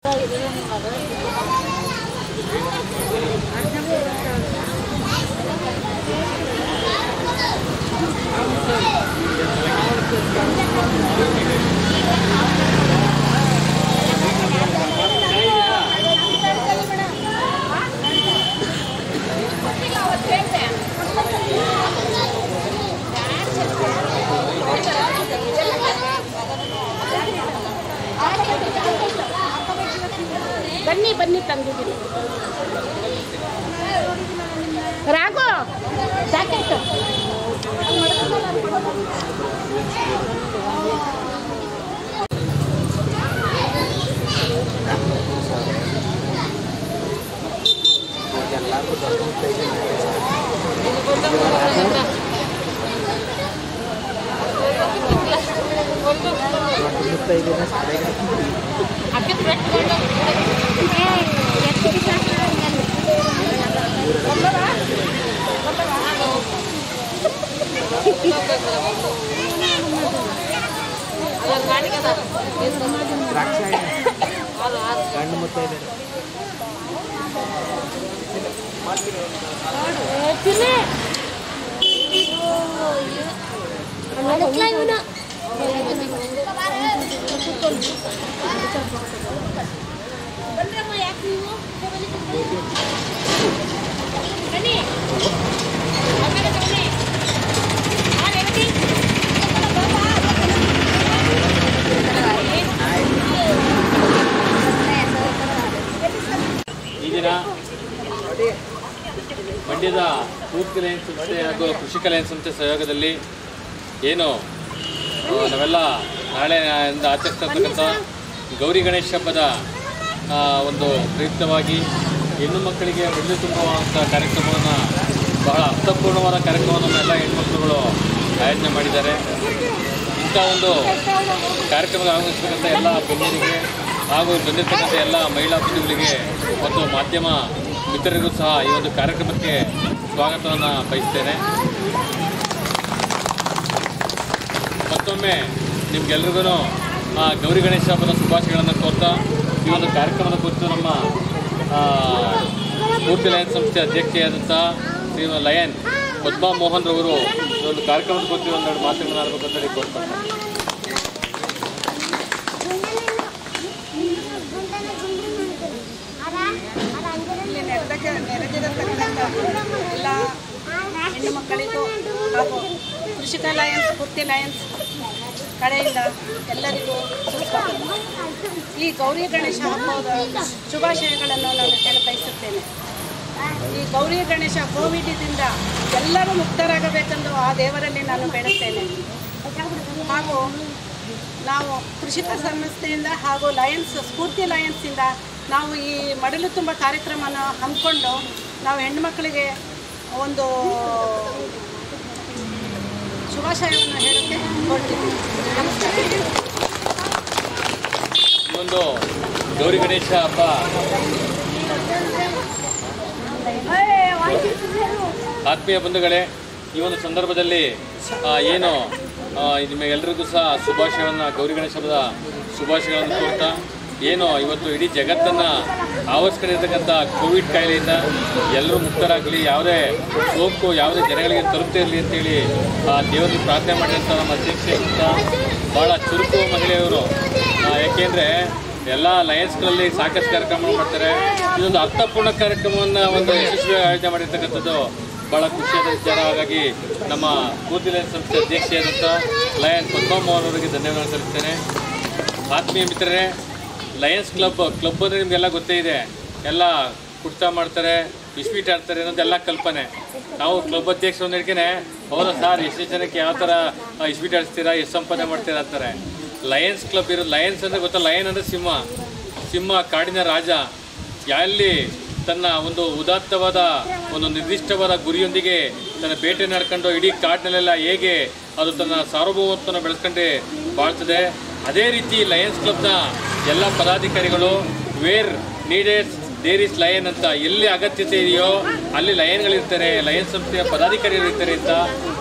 ಬನ್ನಿ ಬನ್ನಿ ತಂದಿದ್ದೀನಿ ರಾಘು ಜಾಕೆಟ್ ಗಂಡು ಮುತ್ತೈದೆ ತಿನ್ನಿ ಈ ದಿನ ಮಂಡ್ಯದ ಪೂರ್ತಿ ಲೈನ್ ಸಂಸ್ಥೆ ಹಾಗೂ ಕೃಷಿ ಲೈನ್ ಸಂಸ್ಥೆ ಸಹಯೋಗದಲ್ಲಿ ಏನು ಆ, ನಾವೆಲ್ಲ ನಾಳೆಯಿಂದ ಆಚರಿಸ್ತಕ್ಕಂಥ ಗೌರಿ ಗಣೇಶ ಹಬ್ಬದ ಆ, ಒಂದು ಪ್ರಯುಕ್ತವಾಗಿ ಹೆಣ್ಣು ಮಕ್ಕಳಿಗೆ ಮಡಿಲು ತುಂಬುವಂಥ ಕಾರ್ಯಕ್ರಮವನ್ನು ಬಹಳ ಅರ್ಥಪೂರ್ಣವಾದ ಕಾರ್ಯಕ್ರಮವನ್ನು ಎಲ್ಲ ಹೆಣ್ಮಕ್ಳುಗಳು ಆಯೋಜನೆ ಮಾಡಿದ್ದಾರೆ ಇಂಥ ಒಂದು ಕಾರ್ಯಕ್ರಮದ ಆಗಮಿಸತಕ್ಕಂಥ ಎಲ್ಲ ಗಣ್ಯರಿಗೆ ಹಾಗೂ ಬಂದಿರತಕ್ಕಂಥ ಎಲ್ಲ ಮಹಿಳಾ ಬಂಧುಗಳಿಗೆ ಮತ್ತು ಮಾಧ್ಯಮ ಮಿತ್ರರಿಗೂ ಸಹ ಈ ಒಂದು ಕಾರ್ಯಕ್ರಮಕ್ಕೆ ಸ್ವಾಗತವನ್ನು ಬಯಸ್ತೇನೆ ಮತ್ತೊಮ್ಮೆ ನಿಮ್ಗೆಲ್ರಿಗೂ ಗೌರಿ ಗಣೇಶ ಹಬ್ಬದ ಶುಭಾಶಯಗಳನ್ನು ಕೋರ್ತಾ ಈ ಒಂದು ಕಾರ್ಯಕ್ರಮದ ಕುರಿತು ನಮ್ಮ ಆ, ಪೂರ್ತಿ ಲಯನ್ ಸಂಸ್ಥೆ ಅಧ್ಯಕ್ಷೆಯಾದಂಥ ಶ್ರೀ ಲಯನ್ ಪದ್ಮಾ ಮೋಹನ್ ರವರು ಈ ಒಂದು ಕಾರ್ಯಕ್ರಮದ ಕುರಿತು ಒಂದೆರಡು ಮಾತುಗಳನ್ನು ಆಡಬೇಕಂತ ಹೇಳಿ ಕೋರ್ತಾರೆ ಇಲ್ಲಿ ನೆರೆದಕ್ಕೆ ನೆರೆದಿರತಕ್ಕಂಥ ಎಲ್ಲ ಹೆಣ್ಣು ಮಕ್ಕಳಿಗೂ ಹಾಗೂ ಕೃಷಿಕ ಲಯನ್ಸ್ ಕುರ್ತಿ ಲಯನ್ಸ್ ಕಡೆಯಿಂದ ಎಲ್ಲರಿಗೂ ಸುಸ್ವಾಗತ ಈ ಗೌರಿ ಗಣೇಶ ಹಬ್ಬದ ಶುಭಾಶಯಗಳನ್ನು ನಾನು ಹೇಳ ಬಯಸುತ್ತೇನೆ ಈ ಗೌರಿ ಗಣೇಶ ಕೋವಿಡ್ದಿಂದ ಎಲ್ಲರೂ ಮುಕ್ತರಾಗಬೇಕೆಂದು ಆ ದೇವರಲ್ಲಿ ನಾನು ಬೇಡುತ್ತೇನೆ ಹಾಗೂ ನಾವು ಕೃಷಿಕ ಸಂಸ್ಥೆಯಿಂದ ಹಾಗೂ ಲಯನ್ಸ್ ಸ್ಫೂರ್ತಿ ಲಯನ್ಸಿಂದ ನಾವು ಈ ಮಡಲು ತುಂಬ ಕಾರ್ಯಕ್ರಮನ ಹಮ್ಮಿಕೊಂಡು ನಾವು ಹೆಣ್ಮಕ್ಳಿಗೆ ಒಂದು ಶುಭಾಶಯವನ್ನು ಹೇಳೋಕ್ಕೆ ಹೊರಟಿದ್ದೀವಿ ನಮಸ್ಕಾರ ಈ ಒಂದು ಗೌರಿ ಗಣೇಶ ಹಬ್ಬ ಆತ್ಮೀಯ ಬಂಧುಗಳೇ ಈ ಒಂದು ಸಂದರ್ಭದಲ್ಲಿ ಆ, ಏನು ಆ, ನಿಮಗೆಲ್ಲರಿಗೂ ಸಹ ಶುಭಾಶಯವನ್ನು ಗೌರಿ ಗಣೇಶ ಹಬ್ಬದ ಶುಭಾಶಯಗಳನ್ನು ಕೋರ್ತಾ ಏನು ಇವತ್ತು ಇಡೀ ಜಗತ್ತನ್ನು ಆವರಿಸ್ಕೊಂಡಿರ್ತಕ್ಕಂಥ ಕೋವಿಡ್ ಕಾಯಿಲೆಯಿಂದ ಎಲ್ಲರೂ ಮುಕ್ತರಾಗಲಿ ಯಾವುದೇ ಸೋಂಕು ಯಾವುದೇ ಜನಗಳಿಗೆ ತಲುಪದೇ ಇರಲಿ ಅಂತೇಳಿ ಆ ದೇವರಿಗೆ ಪ್ರಾರ್ಥನೆ ಮಾಡಿದಂಥ ನಮ್ಮ ಅಧ್ಯಕ್ಷೆ ಅಂತ ಭಾಳ ಚುರುಕು ಮಹಿಳೆಯವರು ಆ, ಯಾಕೆಂದರೆ ಎಲ್ಲ ಲಯನ್ಸ್ಗಳಲ್ಲಿ ಸಾಕಷ್ಟು ಕಾರ್ಯಕ್ರಮ ಮಾಡ್ತಾರೆ ಇದೊಂದು ಅರ್ಥಪೂರ್ಣ ಕಾರ್ಯಕ್ರಮವನ್ನು ಒಂದು ಯಶಸ್ವಿ ಆಯೋಜನೆ ಮಾಡಿರ್ತಕ್ಕಂಥದ್ದು ಭಾಳ ಖುಷಿಯಾದ ವಿಚಾರ ಹಾಗಾಗಿ ನಮ್ಮ ಪೂರ್ತಿ ಲಯನ್ಸ್ ಸಂಸ್ಥೆ ಅಧ್ಯಕ್ಷೆಯಾದಂಥ ಲಯನ್ ಪದ್ಮಮ್ಮ ಅವರಿಗೆ ಧನ್ಯವಾದ ಸಲ್ಲಿಸ್ತೇನೆ ಆತ್ಮೀಯ ಮಿತ್ರರೇ ಲಯನ್ಸ್ ಕ್ಲಬ್ ಕ್ಲಬ್ ಅಂದರೆ ನಿಮಗೆಲ್ಲ ಗೊತ್ತೇ ಇದೆ ಎಲ್ಲ ಕುಡ್ತಾ ಮಾಡ್ತಾರೆ ಇಸ್ಪೀಟ್ ಆಡ್ತಾರೆ ಅನ್ನೋದೆಲ್ಲ ಕಲ್ಪನೆ ನಾವು ಕ್ಲಬ್ ಅಧ್ಯಕ್ಷರು ಹೇಳಿಕೆನೆ ಹೌದಾ ಸರ್ ಎಷ್ಟು ಜನಕ್ಕೆ ಯಾವ ಥರ ಇಸ್ಪೀಟ್ ಆಡಿಸ್ತೀರಾ ಎಷ್ಟು ಸಂಪಾದನೆ ಮಾಡ್ತೀರಾ ಅಂತಾರೆ ಲಯನ್ಸ್ ಕ್ಲಬ್ ಇರೋದು ಲಯನ್ಸ್ ಅಂದರೆ ಗೊತ್ತಾ ಲಯನ್ ಅಂದರೆ ಸಿಂಹ ಸಿಂಹ ಕಾಡಿನ ರಾಜ ಎಲ್ಲಿ ತನ್ನ ಒಂದು ಉದಾತ್ತವಾದ ಒಂದು ನಿರ್ದಿಷ್ಟವಾದ ಗುರಿಯೊಂದಿಗೆ ತನ್ನ ಬೇಟೆ ನಡ್ಕೊಂಡು ಇಡೀ ಕಾಡಿನಲ್ಲೆಲ್ಲ ಹೇಗೆ ಅದು ತನ್ನ ಸಾರ್ವಭೌಮತ್ವವನ್ನು ಬೆಳೆಸ್ಕೊಂಡೆ ಬಾಳ್ತದೆ ಅದೇ ರೀತಿ ಲಯನ್ಸ್ ಕ್ಲಬ್ನ ಎಲ್ಲ ಪದಾಧಿಕಾರಿಗಳು where needed there is lion ಅಂತ ಎಲ್ಲಿ ಅಗತ್ಯತೆ ಇದೆಯೋ ಅಲ್ಲಿ ಲಯನ್ಗಳಿರ್ತಾರೆ ಲಯನ್ ಸಂಸ್ಥೆಯ ಪದಾಧಿಕಾರಿಗಳಿರ್ತಾರೆ ಅಂತ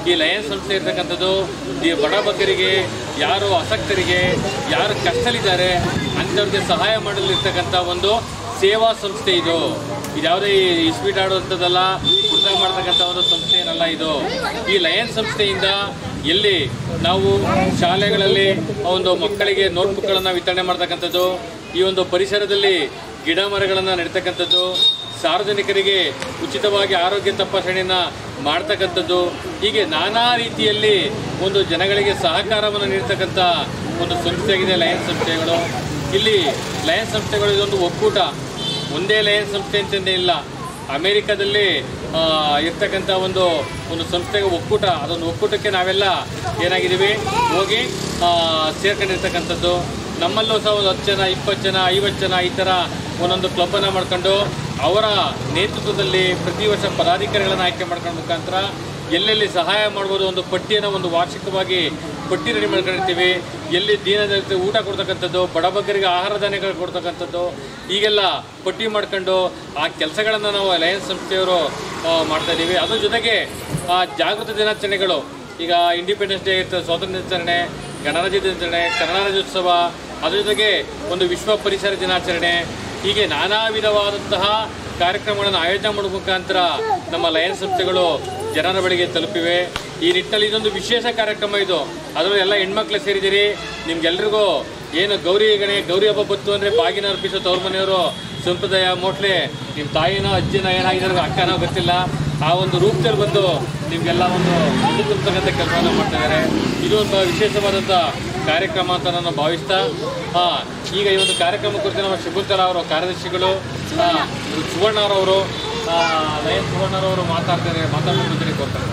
ಈ ಲಯನ್ಸ್ ಸಂಸ್ಥೆ ಇರ್ತಕ್ಕಂಥದ್ದು ಈ ಬಡ ಬಗ್ಗರಿಗೆ ಯಾರು ಆಸಕ್ತರಿಗೆ ಯಾರು ಕಷ್ಟದಲ್ಲಿದ್ದಾರೆ ಅಂಥವ್ರಿಗೆ ಸಹಾಯ ಮಾಡಲು ಇರ್ತಕ್ಕಂಥ ಒಂದು ಸೇವಾ ಸಂಸ್ಥೆ ಇದು ಇದು ಯಾವುದೇ ಈ ಇಸ್ಪೀಟ್ ಆಡುವಂಥದ್ದಲ್ಲ ಹುಡುಗ ಮಾಡ್ತಕ್ಕಂಥ ಒಂದು ಸಂಸ್ಥೆ ಏನಲ್ಲ ಇದು ಈ ಲಯನ್ಸ್ ಸಂಸ್ಥೆಯಿಂದ ಎಲ್ಲಿ ನಾವು ಶಾಲೆಗಳಲ್ಲಿ ಒಂದು ಮಕ್ಕಳಿಗೆ ನೋಟ್ಬುಕ್ಗಳನ್ನು ವಿತರಣೆ ಮಾಡ್ತಕ್ಕಂಥದ್ದು ಈ ಒಂದು ಪರಿಸರದಲ್ಲಿ ಗಿಡ ಮರಗಳನ್ನು ನೆಡ್ತಕ್ಕಂಥದ್ದು ಸಾರ್ವಜನಿಕರಿಗೆ ಉಚಿತವಾಗಿ ಆರೋಗ್ಯ ತಪಾಸಣೆಯನ್ನು ಮಾಡ್ತಕ್ಕಂಥದ್ದು ಹೀಗೆ ನಾನಾ ರೀತಿಯಲ್ಲಿ ಒಂದು ಜನಗಳಿಗೆ ಸಹಕಾರವನ್ನು ನೀಡ್ತಕ್ಕಂಥ ಒಂದು ಸಂಸ್ಥೆಯಾಗಿದೆ ಲಯನ್ಸ್ ಸಂಸ್ಥೆಗಳು ಇಲ್ಲಿ ಲಯನ್ಸ್ ಸಂಸ್ಥೆಗಳು ಇದೊಂದು ಒಕ್ಕೂಟ ಒಂದೇ ಲಯನ್ಸ್ ಸಂಸ್ಥೆ ಅಂತಂದೇ ಇಲ್ಲ ಅಮೇರಿಕಾದಲ್ಲಿ ಆ, ಇರ್ತಕ್ಕಂಥ ಒಂದು ಒಂದು ಸಂಸ್ಥೆಗೆ ಒಕ್ಕೂಟ ಅದೊಂದು ಒಕ್ಕೂಟಕ್ಕೆ ನಾವೆಲ್ಲ ಏನಾಗಿದ್ದೀವಿ ಹೋಗಿ ಆ, ಸೇರ್ಕೊಂಡಿರ್ತಕ್ಕಂಥದ್ದು ನಮ್ಮಲ್ಲೂ ಸಹ ಒಂದು ಹತ್ತು ಜನ ಇಪ್ಪತ್ತು ಜನ ಐವತ್ತು ಜನ ಈ ಥರ ಒಂದೊಂದು ಕ್ಲಬ್ಬನ್ನು ಮಾಡ್ಕೊಂಡು ಅವರ ನೇತೃತ್ವದಲ್ಲಿ ಪ್ರತಿ ವರ್ಷ ಪದಾಧಿಕಾರಿಗಳನ್ನು ಆಯ್ಕೆ ಮಾಡ್ಕೊಂಡು ಮುಖಾಂತರ ಎಲ್ಲೆಲ್ಲಿ ಸಹಾಯ ಮಾಡ್ಬೋದು ಒಂದು ಪಟ್ಟಿಯನ್ನು ಒಂದು ವಾರ್ಷಿಕವಾಗಿ ಪಟ್ಟಿ ರೆಡಿ ಮಾಡ್ಕೊಂಡಿರ್ತೀವಿ ಎಲ್ಲಿ ದೀನದಲಿತ ಊಟ ಕೊಡ್ತಕ್ಕಂಥದ್ದು ಬಡಬಗ್ಗರಿಗೆ ಆಹಾರ ಧಾನ್ಯಗಳು ಕೊಡ್ತಕ್ಕಂಥದ್ದು ಹೀಗೆಲ್ಲ ಪಟ್ಟಿ ಮಾಡ್ಕೊಂಡು ಆ ಕೆಲಸಗಳನ್ನು ನಾವು ಲಯನ್ಸ್ ಸಂಸ್ಥೆಯವರು ಆ, ಮಾಡ್ತಾ ಇದ್ದೀವಿ ಅದ್ರ ಜೊತೆಗೆ ಆ ಜಾಗೃತ ದಿನಾಚರಣೆಗಳು ಈಗ ಇಂಡಿಪೆಂಡೆನ್ಸ್ ಡೇ ಇರ್ತದೆ ಸ್ವಾತಂತ್ರ್ಯ ದಿನಾಚರಣೆ ಗಣರಾಜ್ಯ ದಿನಾಚರಣೆ ಕನ್ನಡ ರಾಜ್ಯೋತ್ಸವ ಅದ್ರ ಜೊತೆಗೆ ಒಂದು ವಿಶ್ವ ಪರಿಸರ ದಿನಾಚರಣೆ ಹೀಗೆ ನಾನಾ ವಿಧವಾದಂತಹ ಕಾರ್ಯಕ್ರಮಗಳನ್ನು ಆಯೋಜನೆ ಮಾಡುವ ಮುಖಾಂತರ ನಮ್ಮ ಲಯನ್ಸ್ ಸಂಸ್ಥೆಗಳು ಜನರ ಬಳಿಗೆ ತಲುಪಿವೆ ಈ ನಿಟ್ಟಿನಲ್ಲಿ ಇದೊಂದು ವಿಶೇಷ ಕಾರ್ಯಕ್ರಮ ಇದು ಅದರಲ್ಲೂ ಎಲ್ಲ ಹೆಣ್ಮಕ್ಳು ಸೇರಿದಿರಿ ನಿಮ್ಗೆಲ್ರಿಗೂ ಏನು ಗೌರಿ ಗಣೆ ಗೌರಿ ಹಬ್ಬ ಬತ್ತು ಅಂದರೆ ಬಾಗಿನ ಅರ್ಪಿಸೋ ತವ್ರ ಮನೆಯವರು ಸಂಪ್ರದಾಯ ಮೋಟ್ಲೆ ನಿಮ್ಮ ತಾಯಿನೋ ಅಜ್ಜಿನೋ ಏನಾಗಿದ್ದಾರೆ ಅಕ್ಕನೋ ಗೊತ್ತಿಲ್ಲ ಆ ಒಂದು ರೂಪದಲ್ಲಿ ಬಂದು ನಿಮಗೆಲ್ಲ ಒಂದು ಇದು ತುಂಬತಕ್ಕಂಥ ಕೆಲಸವನ್ನು ಮಾಡ್ತಿದ್ದಾರೆ ಇದು ಒಂದು ವಿಶೇಷವಾದಂಥ ಕಾರ್ಯಕ್ರಮ ಅಂತ ನಾನು ಭಾವಿಸ್ತಾ ಹಾಂ ಈಗ ಈ ಒಂದು ಕಾರ್ಯಕ್ರಮ ಕುರಿತು ನಮ್ಮ ಶಿಬುಲ್ತರ ಅವರು ಕಾರ್ಯದರ್ಶಿಗಳು ಆ, ಸುವರ್ಣರವರು ಲಯನ್ ಸುವರ್ಣರವರು ಮಾತಾಡ್ತಾರೆ ಮಾತಾಡ್ತಿದ್ದಾರೆ ಕೊಡ್ತಾರೆ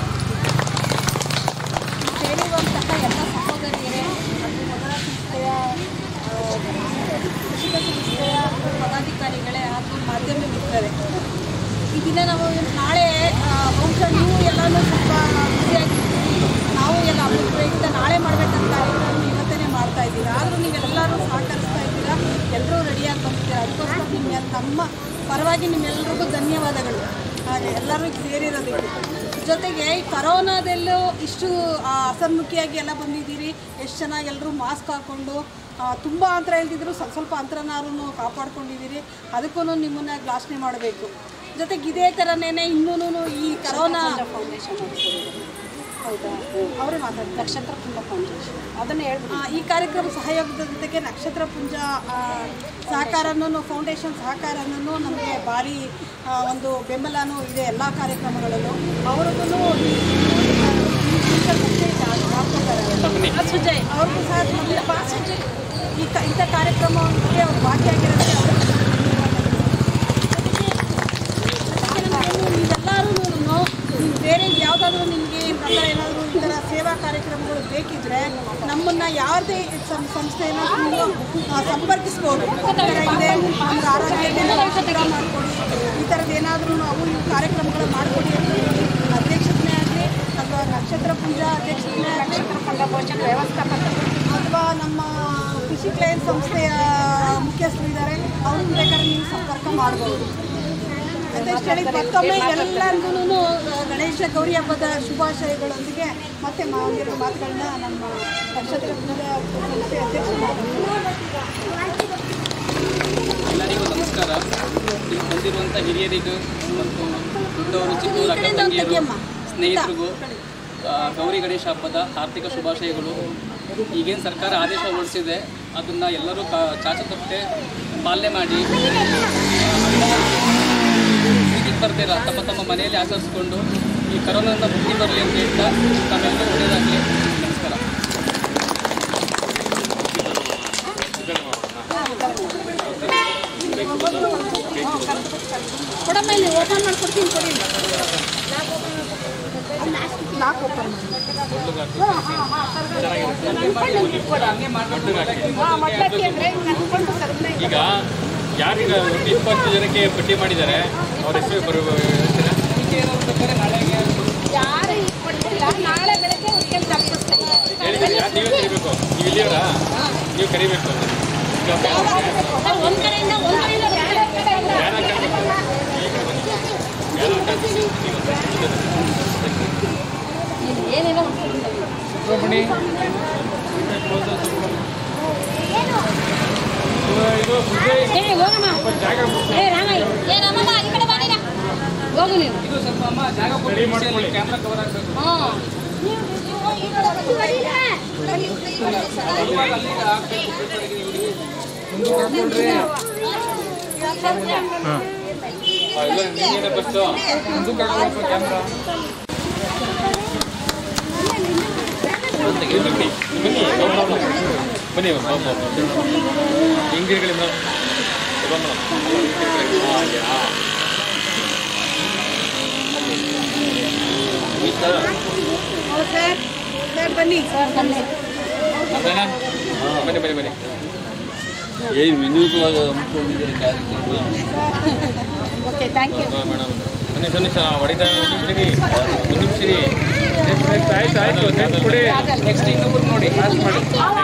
ಸೇರಿರುವಂತಹ ಎಲ್ಲ ಸಹೋದರಿಯರೇ ಮತ್ತು ಮೊದಲ ಸಂಸ್ಥೆಯ ಆ, ಕೃಷಿಕ ಸಂಸ್ಥೆಯ ಪದಾಧಿಕಾರಿಗಳೇ ಹಾಗೂ ಮಾಧ್ಯಮ ಮಿತ್ರರೇ ಈ ದಿನ ನಾವು ನಾಳೆ ಆ, ಬಹುಶಃ ನೀವು ಎಲ್ಲನೂ ಸ್ವಲ್ಪ ಬ್ಯುಸಿಯಾಗಿರ್ತೀರಿ ನಾವು ಎಲ್ಲ ಹಬ್ಬದ ಪ್ರಯುಕ್ತ ನಾಳೆ ಮಾಡಬೇಕಂತ ಕಾರ್ಯಕ್ರಮ ಇವತ್ತೇ ಮಾಡ್ತಾ ಇದ್ದೀರಾ ಆದರೂ ನೀವೆಲ್ಲರೂ ಸಹಕರಿಸ್ತಾ ಇದ್ದೀರಾ ಎಲ್ಲರೂ ರೆಡಿಯಾಗಿ ಬಂದಿದ್ದೀರಾ ಅದಕ್ಕೋಸ್ಕರ ನಿಮ್ಮ ನಮ್ಮ ಪರವಾಗಿ ನಿಮ್ಮೆಲ್ಲರಿಗೂ ಧನ್ಯವಾದಗಳು ಹಾಗೆ ಎಲ್ಲರೂ ಈಗ ಸೇರಿರೋದಕ್ಕೆ ಜೊತೆಗೆ ಈ ಕರೋನಾದಲ್ಲೂ ಇಷ್ಟು ಆ, ಹಸನ್ಮುಖಿಯಾಗಿ ಎಲ್ಲ ಬಂದಿದ್ದೀರಿ ಎಷ್ಟು ಚೆನ್ನಾಗಿ ಎಲ್ಲರೂ ಮಾಸ್ಕ್ ಹಾಕ್ಕೊಂಡು ತುಂಬ ಅಂತರ ಇಲ್ದಿದ್ರು ಸ್ವಲ್ಪ ಸ್ವಲ್ಪ ಅಂತರನಾರು ಕಾಪಾಡ್ಕೊಂಡಿದ್ದೀರಿ ಅದಕ್ಕೂ ನಿಮ್ಮನ್ನ ಘೋಷಣೆ ಮಾಡಬೇಕು ಜೊತೆಗೆ ಇದೇ ಥರನೇ ಇನ್ನೂ ಈ ಕರೋನಾ ಫೌಂಡೇಶನ್ ಹೌದಾ ಅವರೇ ಮಾತಾಡ್ತಾರೆ ನಕ್ಷತ್ರ ಪುಂಜ ಫೌಂಡೇಶನ್ ಅದನ್ನು ಹೇಳ್ಬೋದು ಈ ಕಾರ್ಯಕ್ರಮ ಸಹಯೋಗದ ಜೊತೆಗೆ ನಕ್ಷತ್ರ ಪುಂಜ ಆ, ಸಹಕಾರನೂ ಫೌಂಡೇಶನ್ ಸಹಕಾರನೂ ನಮಗೆ ಭಾರಿ ಆ, ಒಂದು ಬೆಂಬಲನೂ ಇದೆ ಎಲ್ಲ ಕಾರ್ಯಕ್ರಮಗಳಲ್ಲೂ ಅವ್ರಿಗೂ ಸುಜಯ್ ಅವ್ರಿಗೂ ಸಹ ಮೊದಲ ಸುಜಯ್ ಈ ಕ ಇಂಥ ಕಾರ್ಯಕ್ರಮಕ್ಕೆ ಅವ್ರು ಭಾಗಿಯಾಗಿರೋದಕ್ಕೆ ಅವ್ರಿಗೂ ಸಹ ಧನ್ಯವಾದಗಳು. ನೀವೆಲ್ಲರೂ ನೀವು ಬೇರೆ ಯಾವುದಾದ್ರೂ ನಿಮಗೆ ಈ ಪ್ರಕಾರ ಏನಾದರೂ ಈ ಥರ ಸೇವಾ ಕಾರ್ಯಕ್ರಮಗಳು ಬೇಕಿದ್ರೆ ನಮ್ಮನ್ನ ಯಾವುದೇ ಸಂ- ಸಂಸ್ಥೆಯನ್ನು ನೀವು ಆ, ಸಂಪರ್ಕಿಸ್ಬೋದು ಈ ಥರ ಇದೆ ನಮ್ಗೆ ಆರೋಗ್ಯಕ್ಕೆ ಶಿಬಿರ ಮಾಡಿಕೊಡಿ ಈ ಥರದ್ದು ಏನಾದರೂ ನಾವು ಈ ಕಾರ್ಯಕ್ರಮಗಳು ಮಾಡಿಕೊಡಿ ಅಂತ ಹೇಳಿ ಅಧ್ಯಕ್ಷತೆ ಆಗಲಿ ಅಥವಾ ನಕ್ಷತ್ರ ಪೂಜಾ ಅಧ್ಯಕ್ಷತೆ ನಕ್ಷತ್ರ ಪೂಜಾ ಭೋಜನ ವ್ಯವಸ್ಥಾಪಕರು ಅಥವಾ ನಮ್ಮ ಕೃಷಿ ಕ್ಲೈನ್ ಸಂಸ್ಥೆಯ ಮುಖ್ಯಸ್ಥರು ಇದ್ದಾರೆ ಅವ್ರನ್ನ ಬೇಕಾದ್ರೆ ನೀವು ಸಂಪರ್ಕ ಮಾಡ್ಬೋದು ಅಂತ ಇಷ್ಟು ಹೇಳಿ ಮತ್ತೊಮ್ಮೆ ಎಲ್ಲರಿಗೂ ಗಣೇಶ ಗೌರಿ ಹಬ್ಬದ ಶುಭಾಶಯಗಳೊಂದಿಗೆ ಮತ್ತೆ ಮಾವಿರೋ ಮಾತುಗಳನ್ನ ನಮ್ಮ ನಕ್ಷತ್ರ ಪೂಜಾ ಸಂಸ್ಥೆ ಅಧ್ಯಕ್ಷರು ಎಲ್ಲರಿಗೂ ನಮಸ್ಕಾರ ಇಲ್ಲಿ ಬಂದಿರುವಂಥ ಹಿರಿಯರಿಗೂ ಮತ್ತು ದೊಡ್ಡವರು ಚಿಕ್ಕವರು ಅಕ್ಕ ತಂಗಿಯರು ಸ್ನೇಹಿತರಿಗೂ ಆ, ಗೌರಿ ಗಣೇಶ ಹಬ್ಬದ ಆರ್ಥಿಕ ಶುಭಾಶಯಗಳು ಈಗೇನು ಸರ್ಕಾರ ಆದೇಶ ಹೊರಡಿಸಿದೆ ಅದನ್ನು ಎಲ್ಲರೂ ಕಾ ಚಾಚು ತಪ್ಪದೆ ಪಾಲನೆ ಮಾಡಿ ಬೀದಿಗೆ ಬರ್ದಿರ ತಮ್ಮ ತಮ್ಮ ಮನೆಯಲ್ಲಿ ಆಚರಿಸ್ಕೊಂಡು ಈ ಕರೋನಾದಿಂದ ಮುಕ್ತಿ ಬರಲಿ ಅಂತ ಹೇಳ್ತಾ ತಾವೆಲ್ಲರೂ ಒಳ್ಳೆಯದಾಗಲಿ ನಮಸ್ಕಾರ ಕೊಡಮ್ಮ ಇಲ್ಲಿ ಓಪನ್ ಮಾಡ್ಕೊಡ್ತೀನಿ ಕೊಡಿ ನಾಲ್ಕು ಓಪನ್ ಈಗ ಯಾರೀಗ ಒಂದು ಇಪ್ಪತ್ತು ಜನಕ್ಕೆ ಪಟ್ಟಿ ಮಾಡಿದ್ದಾರೆ ಅವ್ರ ಹೆಸರು ಬರುವ ಹೇಳ್ತೀರಾ? ಯಾರು ಕೊಡ್ತಿಲ್ಲ ನಾಳೆ ಬೆಳಗ್ಗೆ ಹುಡುಗಿ ತಪ್ಪಿಸ್ತೇನೆ ಹೇಳಿ ಯಾರು ನೀವೇ ಕರಿಬೇಕು ನೀವು ಇಲ್ಲಿಯವರಾ ನೀವು ಕರಿಬೇಕು ಈಗ ಬ್ಯಾನರ್ ಒಂದು ಕಡೆಯಿಂದ ಒಂದು ಕಡೆಯಿಂದ ಬೇರೆ ಕಡೆಯಿಂದ ಬ್ಯಾನರ್ ಕಟ್ಬೇಕು. ಈಗ ಬನ್ನಿ. ಬ್ಯಾನರ್ ಕಟ್ಬೇಕು. ಈಗ ಮಾಡ್ಕೊಂಡು ಇದು ಏ ಹೋಗಮ್ಮ ಏ ರಾಮಯ್ಯ ಏ ನಮ್ಮಮ್ಮ ಈ ಕಡೆ ಬನ್ನಿರ ಹೋಗು ನೀವು ಇದು ಸ್ವಲ್ಪ ಅಮ್ಮ ಜಾಗ ಕೊಡಿ ಕ್ಯಾಮ್ರಾ ಕವರ್ ಆಗಬೇಕು ನೀನೇ ಫಸ್ಟು ಬನ್ನಿ ಬನ್ನಿ ಬನ್ನಿ ಹಿಂಗಿರ್ಗಳಿ ಮೇಡಮ್ ಬನ್ನಿ ಬನ್ನಿ ಬನ್ನಿ ಬನ್ನಿ ಏನ್ ವಿನೂತವಾಗಿ ಹಮ್ಮಿಕೊಂಡಿದ್ದೀರಿ ಕಾರ್ಯಕ್ರಮ ಓಕೆ ಥ್ಯಾಂಕ್ ಯು ಮೇಡಮ್ ಒಂದು ನಿಮಿಷ ನಿಮಿಷ ಹೊಡಿತಾ ಒಂದು ನಿಮಿಷ ಒಂದು ನಿಮಿಷ ಇರಿ. ಆಯ್ತು ಆಯ್ತು ಆಯ್ತು ಕೊಡಿ ನೆಕ್ಸ್ಟ್ ಇನ್ನೊಬ್ರು ನೋಡಿ ಪಾಸ್ ಮಾಡಿ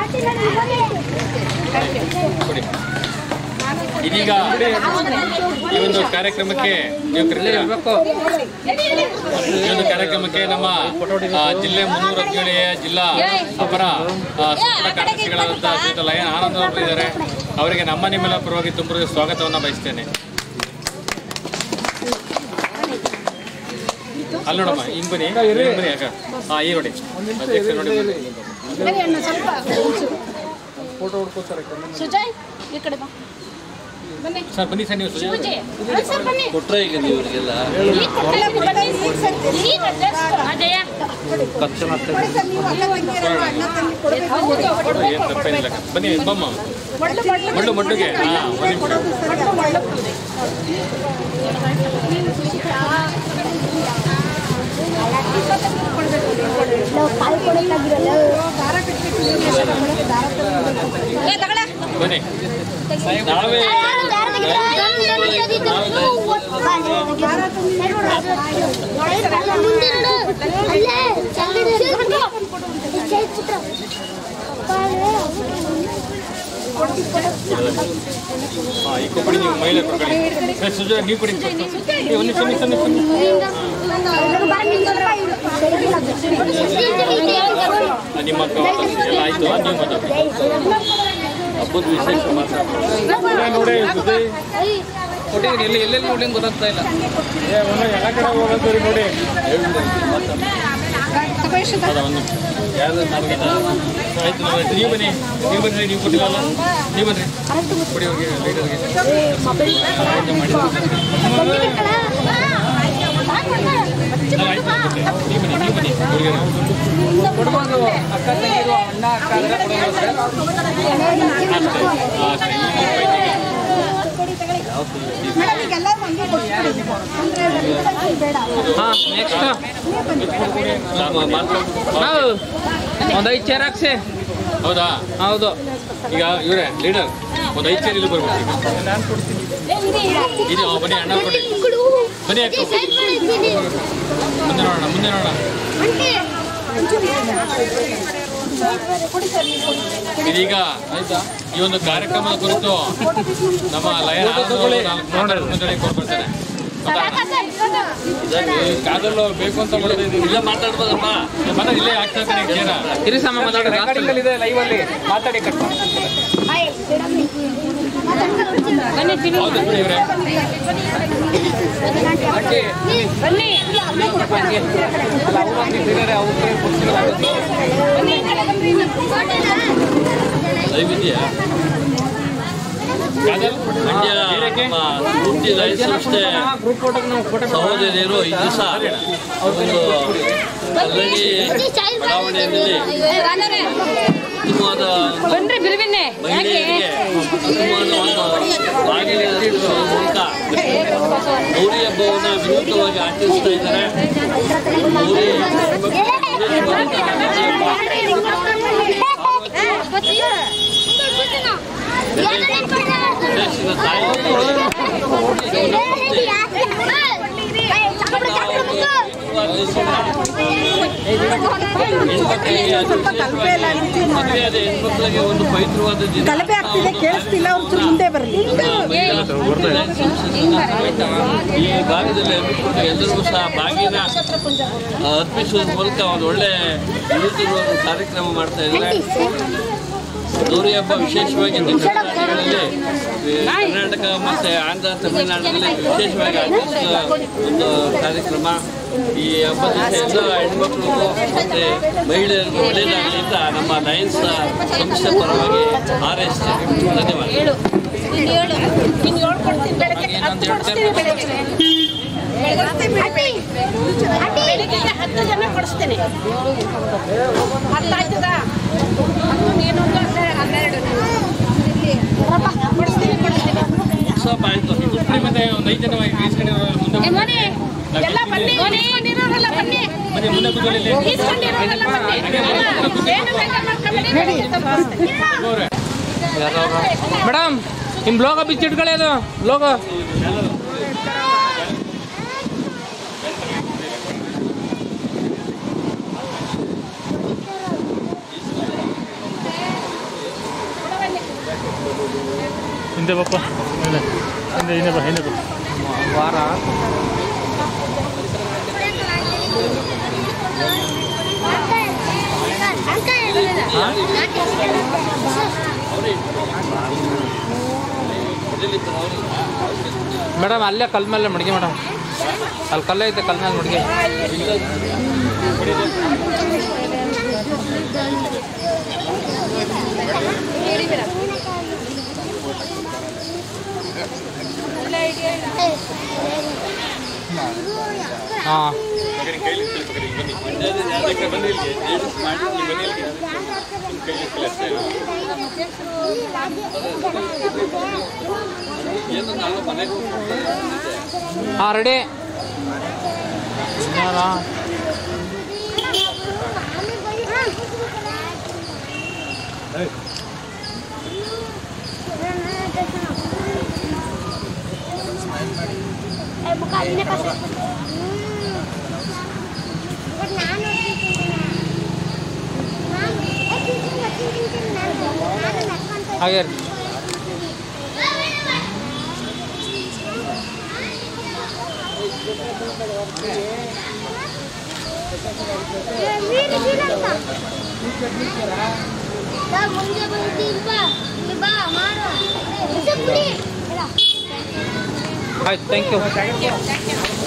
ಕೊಡಿ ಇದೀಗ ಈ ಒಂದು ಕಾರ್ಯಕ್ರಮಕ್ಕೆ ನೀವು ಕರೀತೀರಾ? ಈ ಒಂದು ಕಾರ್ಯಕ್ರಮಕ್ಕೆ ನಮ್ಮ ಆ, ಜಿಲ್ಲೆ ಮುನ್ನೂರ ಹದಿನೇಳೆಯ ಜಿಲ್ಲಾ ಅಪರ ಆ, ಸಂಪುಟ ಕಾರ್ಯದರ್ಶಿಗಳಾದಂತಹ ಶ್ರೀಯುತ ಲಯನ್ ಆನಂದ್ ಅವರು ಇದ್ದಾರೆ ಅವರಿಗೆ ನಮ್ಮ ನಿಮ್ಮೆಲ್ಲ ಪರವಾಗಿ ತುಂಬ ಸ್ವಾಗತವನ್ನು ಬಯಸ್ತೇನೆ ಅಲ್ಲಿ ನೋಡಮ್ಮ ಹಿಂಗ್ ಬನ್ನಿ ಹಿಂಗ್ ಬನ್ನಿ ಯಾಕ ಹಾ ಈ ನೋಡಿ ಅಧ್ಯಕ್ಷ ನೋಡಿ ಬನ್ನಿ. ಬನ್ನಿ ಅಣ್ಣ ಸ್ವಲ್ಪ ಫೋಟೋ ಹೊಡ್ಕೋತಾರೆ ಸುಜಯ್ ಈ ಕಡೆ ಬಾ ಬನ್ನಿ ಸರ್ ಬನ್ನಿ ಸರ್ ನೀವು ಸುಜಯ್ ಅವರೇ. ಶಿವಜಿ ಅಣ್ಣ ಸರ್ ಬನ್ನಿ ಕೊಟ್ರೆ ಈಗ ನೀವು ಇವರಿಗೆಲ್ಲ ಈಗ ಕೊಡ್ತಾ ಇದ್ದೀನಿ, ಬನ್ನಿ. ಈಗ just ಅಜಯ ತಕ್ಷಣ ಏನು ತಪ್ಪೇನಿಲ್ಲ ಬನ್ನಿ ಬಮ್ಮ ಒಳ್ಳೆ ಒಳ್ಳೆ ಮಡ್ಲು ಮಡ್ಡುಗೆ ಹಾ ಒಂದು ನಿಮಿಷ ಬನ್ನಿ ನಾವೇ ಹಾ ಈ ಕೊಡಿ ನೀವು ಮಹಿಳೆ ಕೊಡಿ ಏ, ಸುಜಯ್ ನೀವು ಕೊಡಿ ಏ, ಒಂದು ನಿಮಿಷ ಒಂದು ನಿಮಿಷ ಒಂದು ನಿಮಿಷ ಆ, ನಿಮ್ಮ ಮಾತಾಡ್ಸಿ ಎಲ್ಲ ಆಯ್ತು ನೀವು ಮಾತಾಡಿ ಹಬ್ಬದ ವಿಶೇಷ ಮಾತಾಡಿ ನೋಡಿ ಸುಜಯ್ ಕೊಟ್ಟಿದ್ದೀನಿ ಎಲ್ಲಿ ಎಲ್ಲೆಲ್ಲಿ ನೋಡಿ ಅಂತ ಗೊತ್ತಾಗ್ತಾ ಇಲ್ಲ ಏ ಒಂದು ಎಲ್ಲ ಕಡೆ ಹೋಗೋದು ನೋಡಿ ಅದ ಒಂದು ಆಯ್ತು ನಾವು ನೀವು ಬನ್ನಿ ನೀವು ಬನ್ನಿ ನೀವು ಕೊಟ್ಟಿಲ್ಲ ನೀವು ಬನ್ನಿ ಕೊಡಿ ಹೋಗಿ ಲೀಡರ್ಗೆ ಆಯ್ತು ಮಾಡಿ ಅಲ್ಲ, ಆಯ್ತು ಕೊಡಿ. ನೀವು ಬನ್ನಿ ನೀವು ಬನ್ನಿ ಹುಡುಗಿಯರು ಕೊಡ್ಬೋದು ಅಕ್ಕ ತಂಗಿರು ಅಣ್ಣ ಅಕ್ಕ ಅಂದ್ರೆ ಕೊಡೋದು ಅಷ್ಟೇ ಅಷ್ಟೇ ಈ ಬೈಕಿಗೆ. ಹಾ ನೆಕ್ಸ್ಟ್ ಒಂದು ಐದು ಚೇರ್ ಹಾಕ್ಸಿ ಹೌದಾ ಹೌದು ಈಗ ಇವರೇ ಲೀಡರ್ ಒಂದು ಐದು ಚೇರ್ ಇಲ್ಲಿ ಬರ್ಬೇಕು ಇದು ಆ, ಬನ್ನಿ ಅಣ್ಣ ಕೊಡಿ ಬನ್ನಿ ಅಕ್ಕ ಮುಂದೆ ನೋಡೋಣ ಮುಂದೆ ನೋಡೋಣ ಇದೀಗ ಈ ಒಂದು ಕಾರ್ಯಕ್ರಮದ ಕುರಿತು ನಮ್ಮ ಲಯನ್ ನೋಡೋಣ ಕೊಡ್ಕೊಳ್ತೇನೆ ಕಾದಲ್ಲೂ ಬೇಕು ಅಂತ ಮಾಡೋದು ಇದು ಇಲ್ಲ ಮಾತಾಡ್ಬೋದಮ್ಮ ಮತ್ತೆ ಇಲ್ಲೇ ಆಗ್ತಾ ಇರ್ತಾನೆ ಚೇರ ಇರಿಸಮ್ಮ ಮಾತಾಡಿ ರೆಕಾರ್ಡಿಂಗ್ ಅಲ್ಲಿ ಇದೆ ಲೈವ್ ಅಲ್ಲಿ ಮಾತಾಡಿ ಕಟ್ ಮಾಡಿ. ಹೌದು ಬಿಡಿ ಇವ್ರೆ ಬನ್ನಿ ಅಲ್ಲ, ಅವ್ರು ಬಂದಿದ್ದಾರೆ ಅವ್ರಿಗೆ ಕೊಡ್ಸಿಲ್ಲ. ಬನ್ನಿ ಈ ಕಡೆ ಬನ್ನಿ ದಯವಿದೆಯಾ ಕಾದಲ್ ಮಂಡ್ಯ ನಮ್ಮ ಸ್ಫೂರ್ತಿ ಲಯನ್ಸ್ ಸಂಸ್ಥೆ ಗ್ರೂಪ್ ಫೋಟೋಗೆ ನಾವು ಫೋಟೋ ಸಹೋದರಿಯರು ಈ ದಿವಸ ಒಂದು ಕಲ್ಲಡಿ ಬಡಾವಣೆಯಲ್ಲಿ ಉತ್ತಮವಾದ ಬನ್ರಿ ಬಿರುಬಿನ್ನೆ ಮಹಿಳೆಯರಿಗೆ ಉತ್ತಮವಾದ ಒಂದು ಬಾಗಿಲು ಇರಿಸುವ ಮೂಲಕ ಗೌರಿ ಹಬ್ಬವನ್ನು ವಿನೂತವಾಗಿ ಆಚರಿಸ್ತಾ ಇದ್ದಾರೆ ಗೌರಿ ದೇಶದ ತಾಯಿ ಹೆಣ್ಮಕ್ಳಿಗೆ ಅದು ವಿಶೇಷವಾಗಿ ಮದುವೆಯಾದ ಹೆಣ್ಮಕ್ಳಿಗೆ ಒಂದು ಪವಿತ್ರವಾದ ದಿನ ಗಲಭೆ ಆಗ್ತಿದೆ ಕೇಳಿಸ್ತಿಲ್ಲ ಒಂಚೂರು ಮುಂದೆ ಬರಲಿ ಮಹಿಳಾ ರಿಲಯನ್ಸ್ ಸಂಸ್ಥೆಯ ಈ ಭಾಗದಲ್ಲಿ ಹಮ್ಮಿಕೊಂಡು ಎಲ್ಲರಿಗೂ ಸಹ ಬಾಗಿನ ಅರ್ಪಿಸುವ ಮೂಲಕ ಒಂದು ಒಳ್ಳೆ ವಿನೂತನ ಒಂದು ಕಾರ್ಯಕ್ರಮ ಮಾಡ್ತಾ ಇದ್ದಾರೆ ಗೌರಿ ಹಬ್ಬ ವಿಶೇಷವಾಗಿ ದಕ್ಷಿಣ ರಾಜ್ಯಗಳಲ್ಲಿ ಈ ಕರ್ನಾಟಕ ಮತ್ತು ಆಂಧ್ರ ತಮಿಳುನಾಡಿನಲ್ಲಿ ವಿಶೇಷವಾಗಿ ಆಚರಿಸುವ ಒಂದು ಕಾರ್ಯಕ್ರಮ ಈ ಹಬ್ಬದ ದಿವಸ ಎಲ್ಲ ಹೆಣ್ಮಕ್ಳಿಗೂ ಮತ್ತು ಮಹಿಳೆಯರಿಗೂ ಒಳ್ಳೆಯದಾಗಲಿ ಅಂತ ನಮ್ಮ ಲಯನ್ಸ್ ಸಂಸ್ಥೆ ಪರವಾಗಿ ಹಾರೈಸ್ತೇವೆ ಧನ್ಯವಾದ ನೀನು ಹೇಳು ನೀನು ಹೇಳ್ಕೊಡ್ತೀನಿ ಬೆಳಗ್ಗೆ ಹತ್ತು ಕೊಡಿಸ್ತೀನಿ ಬೆಳಗ್ಗೆ ಬೆಳಿಗ್ಗೆ ಹತ್ತು ಜನ ಕೊಡಿಸ್ತೀನಿ ಅರ್ಥ ಆಯ್ತದ ಹತ್ತು ನೀನು ಹನ್ನೆರಡು ಕೊಡಿಸ್ತೀನಿ ಕೊಡಿಸ್ತೀನಿ ಸ್ವಲ್ಪ ಆಯಿತು ಮತ್ತೆ ಒಂದು ಐದು ಜನ ಇಸ್ಕೊಂಡಿರೋ ಮುಂದೆ ಏ ಮನೆ ಎಲ್ಲ ಬನ್ನಿ ಇಸ್ಕೊಂಡಿರೋರೆಲ್ಲ ಬನ್ನಿ ಬನ್ನಿ ಮುಂದೆ ಕೂತ್ಕೊಳ್ಳಿ ಇಲ್ಲಿ. ಇಸ್ಕೊಂಡಿರೋರೆಲ್ಲ ಬನ್ನಿ ಏನು ಬೇಗ ಮಾಡ್ಕೊಂಬೇಡಿ ಮೇಡಮ್ ನಿಮ್ಮ ಲೋಗೋ ಬಿಚ್ಚಿಟ್ಕೊಳ್ಳಿ ಅದು ಲೋಗೋ ಹಿಂದೆ ಬಪ್ಪ ಹಿಂದೆ ಹಿಂದೆ ಹಿಂದೆ ಬಾ ಹಿಂದೆ ಬಾ ವಾರ ಮೇಡಮ್ ಅಲ್ಲೇ ಕಲ್ ಮೇಲೆ ಮಡ್ಗಿ ಮೇಡಮ್ ಅಲ್ಲಿ ಕಲ್ಲ ಐತೆ ಕಲ್ ಮೇಲೆ ಮಡ್ಗಿ ಹಾಂ ಹಾಂ ರೆಡಿ ಹಾಗೆ ಇರ್ಲಿ. ಮುಂದೆ ಬಂದಿಲ್ವಾ ಇಲ್ಲಿ ಬಾ ಮಾಡು ಇದು ಕುಡಿ ಆಯ್ತು ಥ್ಯಾಂಕ್ ಯು